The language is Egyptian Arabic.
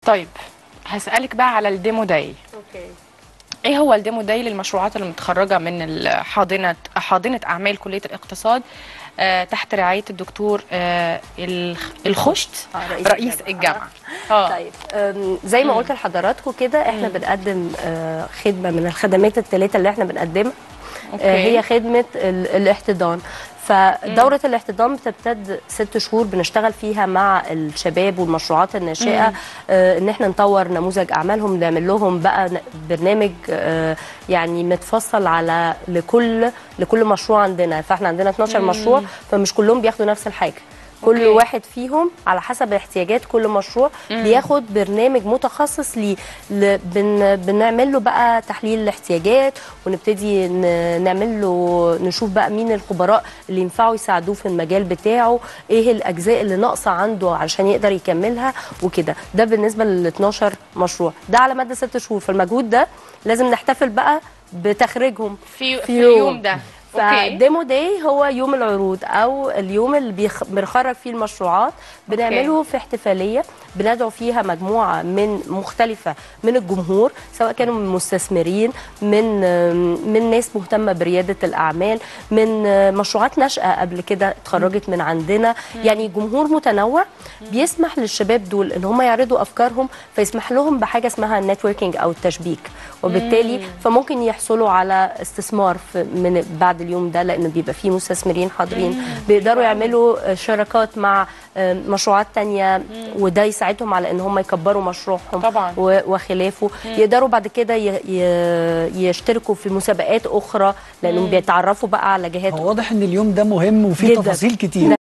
طيب هسألك بقى على الديمو داي اوكي ايه هو الديمو داي للمشروعات اللي متخرجه من ال- حاضنه حاضنه اعمال كليه الاقتصاد آه تحت رعايه الدكتور آه الخ- الخشت آه، رئيس رئيس الجامعة. الجامعه اه طيب أم، زي ما قلت لحضراتكم كده احنا بنقدم آه، خدمه من الخدمات الثلاثه اللي احنا بنقدمها أوكي. آه، هي خدمه ال- الاحتضان فدورة الاحتضان بتمتد ست شهور بنشتغل فيها مع الشباب والمشروعات الناشئة آه ان احنا نطور نموذج اعمالهم نعمل لهم بقى ن- برنامج آه يعني متفصل على لكل لكل مشروع عندنا فاحنا عندنا 12 مشروع فمش كلهم بياخدوا نفس الحاجة كل أوكي. واحد فيهم على حسب احتياجات كل مشروع بياخد برنامج متخصص ليه ل- بن بنعمل له بقى تحليل الاحتياجات ونبتدي ن- نعمل له نشوف بقى مين الخبراء اللي ينفعوا يساعدوه في المجال بتاعه ايه الاجزاء اللي ناقصه عنده علشان يقدر يكملها وكده ده بالنسبه لل 12 مشروع ده على مدى ست شهور فالمجهود ده لازم نحتفل بقى بتخريجهم في في في يوم. اليوم ده اوكي فديمو داي هو يوم العروض او اليوم اللي بيخ... بنخرج فيه المشروعات بنعمله في احتفاليه بندعو فيها مجموعه من مختلفه من الجمهور سواء كانوا من مستثمرين من من ناس مهتمه برياده الاعمال من مشروعات ناشئه قبل كده اتخرجت من عندنا يعني جمهور متنوع بيسمح للشباب دول ان هم يعرضوا افكارهم فيسمح لهم بحاجه اسمها النتوركينج او التشبيك وبالتالي فممكن يحصلوا على استثمار في من بعد اليوم ده لان بيبقى فيه مستثمرين حاضرين بيقدروا يعملوا شراكات مع مشروعات تانية وده يساعدهم على ان هم يكبروا مشروعهم طبعاً. و- وخلافه يقدروا بعد كده ي- ي- يشتركوا في مسابقات اخرى لانهم بيتعرفوا بقى على جهات هو واضح ان اليوم ده مهم وفيه جداً. تفاصيل كتير